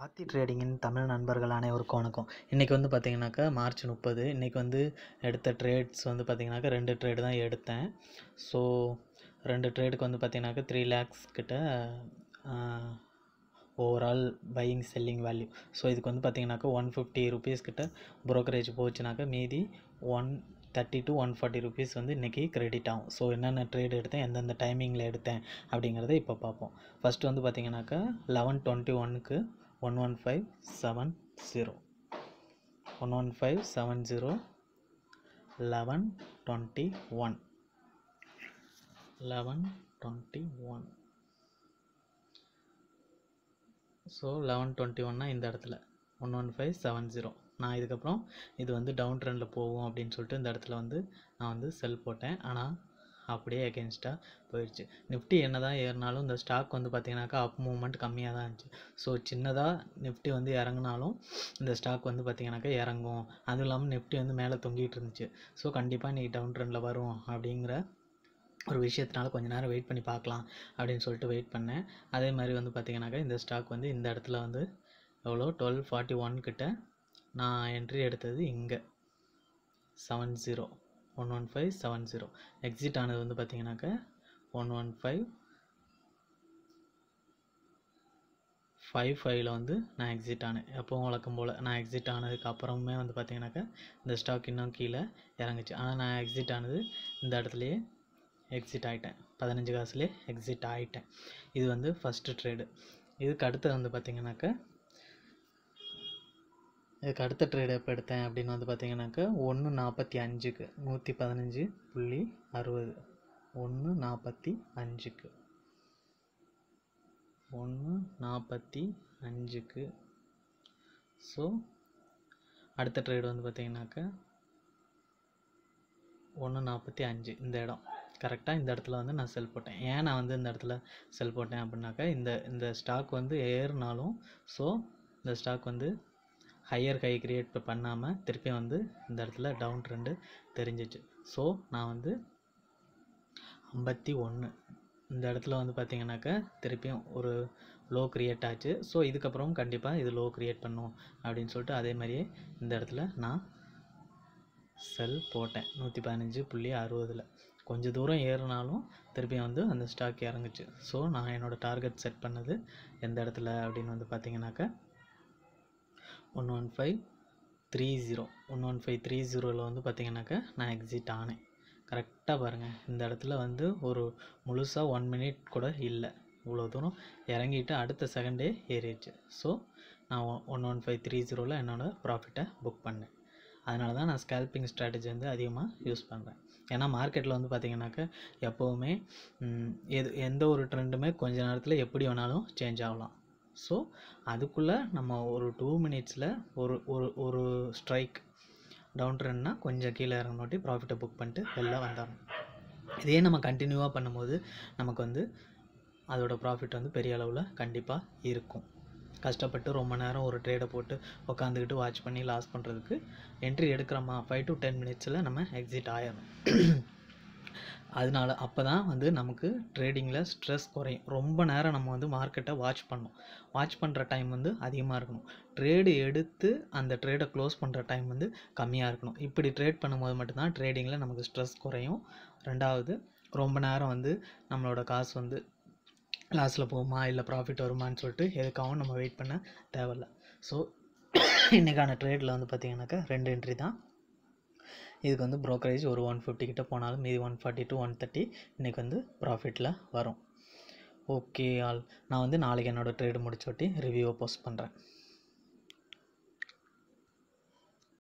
ஆத்தி ட்ரேடிங்கின் தமிழ் நண்பர்கள் அனைவருக்கும் வணக்கம் இன்றைக்கி வந்து பார்த்தீங்கன்னாக்கா மார்ச் முப்பது இன்றைக்கி வந்து எடுத்த ட்ரேட்ஸ் வந்து பார்த்தீங்கன்னாக்கா ரெண்டு ட்ரேடு தான் எடுத்தேன் ஸோ ரெண்டு ட்ரேடுக்கு வந்து பார்த்தீங்கன்னாக்கா த்ரீ லேக்ஸ் கிட்ட overall buying selling value so இதுக்கு வந்து பார்த்தீங்கன்னாக்கா ஒன் ஃபிஃப்டி ருபீஸ் கிட்ட ப்ரோக்கரேஜ் போச்சுனாக்கா மீதி one thirty to one forty rupees வந்து இன்றைக்கி கிரெடிட் ஆகும் ஸோ என்னென்ன ட்ரேட் எடுத்தேன் எந்தெந்த டைமிங்கில் எடுத்தேன் அப்படிங்கிறத இப்போ பார்ப்போம் ஃபஸ்ட்டு வந்து பார்த்தீங்கன்னாக்கா லெவன் டுவெண்ட்டி ஒன்னுக்கு one one five seven zero one one five seven zero eleven twenty one eleven twenty one so eleven twenty ஒன்னா இந்த இடத்துல one one five seven zero நான் இதுக்கப்புறம் இது வந்து டவுன் ட்ரெண்டில் போகும் அப்படின்னு சொல்லிட்டு இந்த இடத்துல வந்து நான் வந்து செல் போட்டேன் ஆனால் அப்படியே அகேன்ஸ்டாக போயிடுச்சு நிஃப்டி என்ன தான் ஏறினாலும் இந்த ஸ்டாக் வந்து பார்த்திங்கனாக்கா அப் மூவ்மெண்ட் கம்மியாக தான் இருந்துச்சு ஸோ சின்னதாக நிஃப்டி வந்து இறங்குனாலும் இந்த ஸ்டாக் வந்து பார்த்திங்கனாக்கா இறங்கும் அதுவும் இல்லாமல் நிஃப்டி வந்து மேலே தொங்கிட்டு இருந்துச்சு ஸோ கண்டிப்பாக இன்றைக்கி டவுன் ட்ரெண்டில் வரும் அப்படிங்கிற ஒரு விஷயத்தினால கொஞ்ச நேரம் வெயிட் பண்ணி பார்க்கலாம் அப்படின்னு சொல்லிட்டு வெயிட் பண்ணேன் அதே மாதிரி வந்து பார்த்திங்கனாக்கா இந்த ஸ்டாக் வந்து இந்த இடத்துல வந்து எவ்வளோ டுவெல் ஃபார்ட்டி ஒன் கிட்ட நான் என்ட்ரி எடுத்தது இங்கே seven zero one one five seven zero exit ஆனது வந்து பார்த்தீங்கன்னாக்கா ஒன் ஒன் ஃபைவ் ஃபைவ் ஃபைவ்ல வந்து நான் எக்ஸிட் ஆனேன் எப்போவும் வழக்கம் போல் நான் எக்ஸிட் ஆனதுக்கு அப்புறமே வந்து பார்த்தீங்கன்னாக்கா இந்த ஸ்டாக் இன்னும் கீழே இறங்குச்சு ஆனால் நான் எக்ஸிட் ஆனது இந்த இடத்துலையே எக்ஸிட் ஆகிட்டேன் பதினஞ்சு காசுலேயே எக்ஸிட் ஆகிட்டேன் இது வந்து ஃபஸ்ட்டு ட்ரேடு இதுக்கு அடுத்து வந்து பார்த்தீங்கன்னாக்கா இதுக்கு அடுத்த ட்ரேட் எப்போ எடுத்தேன் அப்படின்னு வந்து பார்த்தீங்கன்னாக்கா ஒன்று நாற்பத்தி அஞ்சுக்கு நூற்றி பதினஞ்சு புள்ளி அறுபது ஒன்று நாற்பத்தி அஞ்சுக்கு ஒன்று நாற்பத்தி அஞ்சுக்கு ஸோ அடுத்த ட்ரேட் வந்து பார்த்தீங்கன்னாக்கா ஒன்று நாற்பத்தி அஞ்சு இந்த இடம் கரெக்டாக இந்த இடத்துல வந்து நான் செல் போட்டேன் ஏன் நான் வந்து இந்த இடத்துல செல் போட்டேன் அப்படின்னாக்கா இந்த இந்த ஸ்டாக் வந்து ஏறினாலும் ஸோ இந்த ஸ்டாக் வந்து ஹையர் ஹை கிரியேட் பண்ணாமல் திருப்பி வந்து இந்த இடத்துல டவுன் ட்ரெண்டு தெரிஞ்சிச்சு ஸோ நான் வந்து ஐம்பத்தி ஒன்று இந்த இடத்துல வந்து பார்த்தீங்கன்னாக்கா திருப்பியும் ஒரு லோ க்ரியேட் ஆச்சு ஸோ இதுக்கப்புறம் கண்டிப்பாக இது லோ க்ரியேட் பண்ணும் அப்படின்னு சொல்லிட்டு அதே மாதிரியே இந்த இடத்துல நான் செல் போட்டேன் நூற்றி பதினஞ்சு புள்ளி அறுபதில் கொஞ்சம் தூரம் ஏறினாலும் திருப்பியும் வந்து அந்த ஸ்டாக் இறங்குச்சு ஸோ நான் என்னோடய டார்கெட் செட் பண்ணது எந்த இடத்துல அப்படின்னு வந்து பார்த்தீங்கன்னாக்கா one one five three zero one one five three ஜீரோவில் வந்து பார்த்தீங்கன்னாக்கா நான் எக்ஸிட் ஆனேன் கரெக்டாக பாருங்கள் இந்த இடத்துல வந்து ஒரு முழுசாக ஒன் மினிட் கூட இல்லை இவ்வளோ தூரம் இறங்கிட்டு அடுத்த செகண்டே ஏறிடுச்சு ஸோ நான் ஒன் ஒன் ஃபைவ் த்ரீ ஜீரோவில் என்னோடய ப்ராஃபிட்டை புக் பண்ணேன் அதனால தான் நான் ஸ்கேல்பிங் ஸ்ட்ராட்டஜி வந்து அதிகமாக யூஸ் பண்ணுறேன் ஏன்னா மார்க்கெட்டில் வந்து பார்த்திங்கனாக்கா எப்போவுமே எது எந்த ஒரு ட்ரெண்டுமே கொஞ்ச நேரத்தில் எப்படி வேணாலும் சேஞ்ச் ஆகலாம் ஸோ அதுக்குள்ளே நம்ம ஒரு டூ மினிட்ஸில் ஒரு ஒரு ஒரு ஸ்ட்ரைக் டவுன் ட்ரெண்ட்னா கொஞ்சம் கீழே இறங்கினோட்டி ப்ராஃபிட்டை புக் பண்ணிட்டு வெளில வந்துடணும் இதே நம்ம கண்டினியூவாக பண்ணும்போது நமக்கு வந்து அதோட ப்ராஃபிட் வந்து பெரிய அளவில் கண்டிப்பாக இருக்கும் கஷ்டப்பட்டு ரொம்ப நேரம் ஒரு ட்ரேடை போட்டு உட்காந்துக்கிட்டு வாட்ச் பண்ணி லாஸ் பண்ணுறதுக்கு என்ட்ரி எடுக்கிறோமா ஃபைவ் டு டென் மினிட்ஸில் நம்ம எக்ஸிட் ஆயிடணும் அதனால அப்போ தான் வந்து நமக்கு ட்ரேடிங்கில் ஸ்ட்ரெஸ் குறையும் ரொம்ப நேரம் நம்ம வந்து மார்க்கெட்டை வாட்ச் பண்ணணும் வாட்ச் பண்ணுற டைம் வந்து அதிகமாக இருக்கணும் ட்ரேடு எடுத்து அந்த ட்ரேடை க்ளோஸ் பண்ணுற டைம் வந்து கம்மியாக இருக்கணும் இப்படி ட்ரேட் பண்ணும்போது மட்டும்தான் ட்ரேடிங்கில் நமக்கு ஸ்ட்ரெஸ் குறையும் ரெண்டாவது ரொம்ப நேரம் வந்து நம்மளோட காசு வந்து லாஸில் போகுமா இல்லை ப்ராஃபிட் வருமான்னு சொல்லிட்டு எதுக்காகவும் நம்ம வெயிட் பண்ண தேவையில்ல ஸோ இன்றைக்கான ட்ரேடில் வந்து பார்த்திங்கனாக்கா ரெண்டு என்ட்ரி தான் இதுக்கு வந்து ப்ரோக்கரேஜ் ஒரு ஒன் ஃபிஃப்டி கிட்ட போனாலும் மீதி one forty to one thirty இன்றைக்கி வந்து ப்ராஃபிட்டில் வரும் ஓகே ஆல் நான் வந்து நாளைக்கு என்னோடய ட்ரேடு முடிச்சோட்டி ரிவ்யூவை போஸ்ட் பண்ணுறேன்